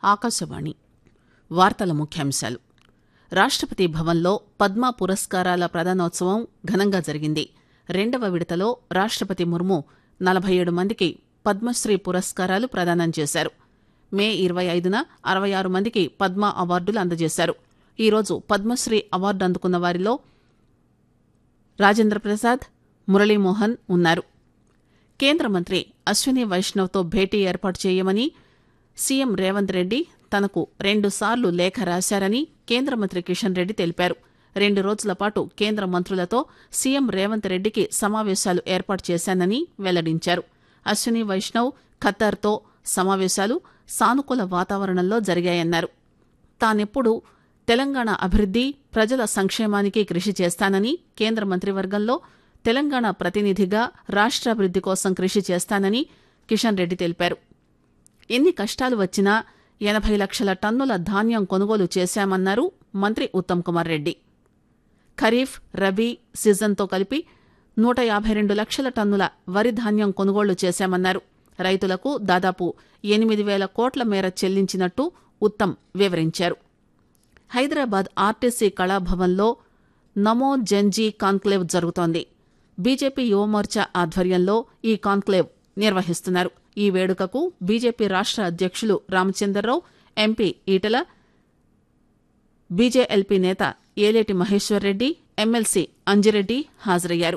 ఆకాశవాణి వార్తల ముఖ్యాంశాలు రాష్టపతి భవన్లో పద్మ పురస్కారాల ప్రదానోత్సవం ఘనంగా జరిగింది రెండవ విడతలో రాష్టపతి ముర్ము నలభై ఏడు మందికి పద్మశ్రీ పురస్కారాలు ప్రదానం చేశారు మే ఇరవై ఐదున అరవై ఆరు మందికి పద్మ అవార్డులు అందజేశారు ఈరోజు పద్మశ్రీ అవార్డు అందుకున్న వారిలో రాజేంద్ర ప్రసాద్ మురళీమోహన్ ఉన్నారు కేంద్ర మంత్రి అశ్విని వైష్ణవ్తో భేటీ ఏర్పాటు చేయమని సీఎం రేవంత్ రెడ్డి తనకు రెండుసార్లు లేఖ రాశారని కేంద్ర మంత్రి కిషన్ రెడ్డి తెలిపారు రెండు రోజుల పాటు కేంద్ర మంత్రులతో సీఎం రేవంత్ రెడ్డికి సమావేశాలు ఏర్పాటు చేశానని వెల్లడించారు అశ్విని వైష్ణవ్ ఖత్తర్తో సమావేశాలు సానుకూల వాతావరణంలో జరిగాయన్నారు తానెప్పుడు తెలంగాణ అభివృద్ది ప్రజల సంక్షేమానికి కృషి చేస్తానని కేంద్ర మంత్రివర్గంలో తెలంగాణ ప్రతినిధిగా రాష్ట్రాభివృద్ది కోసం కృషి చేస్తానని కిషన్ రెడ్డి తెలిపారు ఎన్ని కష్టాలు వచ్చినా ఎనభై లక్షల టన్నుల ధాన్యం కొనుగోలు చేశామన్నారు మంత్రి ఉత్తమ్ కుమార్ రెడ్డి ఖరీఫ్ రబీ సీజన్తో కలిపి నూట యాభై రెండు లక్షల టన్నుల వరి ధాన్యం కొనుగోళ్లు చేశామన్నారు రైతులకు దాదాపు ఎనిమిది వేల కోట్ల మేర చెల్లించినట్టు ఉత్తమ్ వివరించారు హైదరాబాద్ ఆర్టీసీ కళాభవన్లో నమో జంజీ కాన్క్లేవ్ జరుగుతోంది బీజేపీ యువమోర్చా ఆధ్వర్యంలో ఈ కాన్క్లేవ్ నిర్వహిస్తున్నారు ఈ వేడుకకు బీజేపీ రాష్ట్ర అధ్యక్షులు రామచంద్రరావు ఎంపీ ఈటల బీజేఎల్పీ నేత ఏలేటి మహేశ్వర్ రెడ్డి ఎమ్మెల్సీ అంజిరెడ్డి హాజరయ్యారు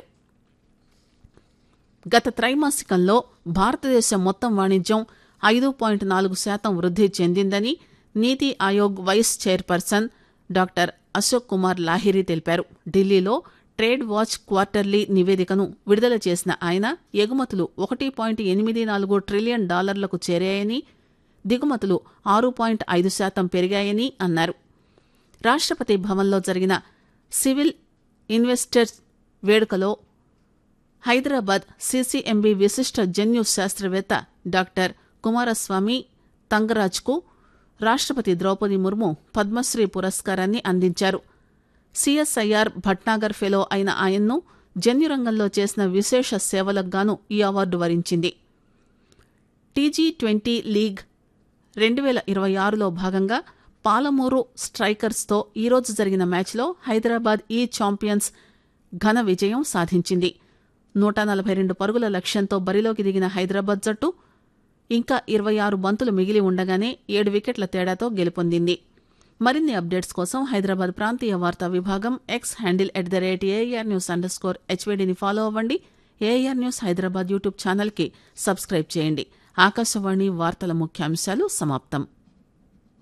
గత త్రైమాసికంలో భారతదేశ మొత్తం వాణిజ్యం ఐదు పాయింట్ నాలుగు శాతం వృద్ధి చెందిందని NITI Aayog vice chairperson doctor Ashok Kumar Lahiri తెలిపారు ఢిల్లీలో ట్రేడ్ వాచ్ క్వార్టర్లీ నివేదికను విడుదల చేసిన ఆయన ఎగుమతులు ఒకటి పాయింట్ ఎనిమిది నాలుగు ట్రిలియన్ డాలర్లకు చేరాయని దిగుమతులు ఆరు పాయింట్ ఐదు శాతం పెరిగాయని అన్నారు రాష్టపతి భవన్లో జరిగిన సివిల్ ఇన్వెస్టర్స్ వేడుకలో హైదరాబాద్ సీసీఎంబీ విశిష్ట జన్యు శాస్త్రవేత్త డాక్టర్ కుమారస్వామి తంగరాజ్కు రాష్టపతి ద్రౌపది ముర్ము పద్మశ్రీ పురస్కారాన్ని అందించారు సిఎస్ఐఆర్ భట్నాగర్ ఫెలో అయిన ఆయన్ను జన్యురంగంలో చేసిన విశేష సేవలకు గాను ఈ అవార్డు వరించింది టీజీ ట్వంటీ లీగ్ రెండు వేల ఇరవై ఆరులో భాగంగా పాలమూరు స్ట్రైకర్స్తో ఈరోజు జరిగిన మ్యాచ్లో హైదరాబాద్ ఈ ఛాంపియన్స్ ఘన విజయం సాధించింది నూట నలభై రెండు పరుగుల లక్ష్యంతో బరిలోకి దిగిన హైదరాబాద్ జట్టు ఇంకా ఇరవై ఆరు బంతులు మిగిలి ఉండగానే ఏడు వికెట్ల తేడాతో గెలుపొందింది మరిన్ని అప్డేట్స్ కోసం హైదరాబాద్ ప్రాంతీయ వార్తా విభాగం X handle at the rate AR news underscore హెచ్వీడీని ఫాలో అవ్వండి ఏఆర్ న్యూస్ హైదరాబాద్ యూట్యూబ్ ఛానల్కి సబ్స్క్రైబ్ చేయండి ఆకాశవాణి వార్తల ముఖ్యాంశాలు సమాప్తం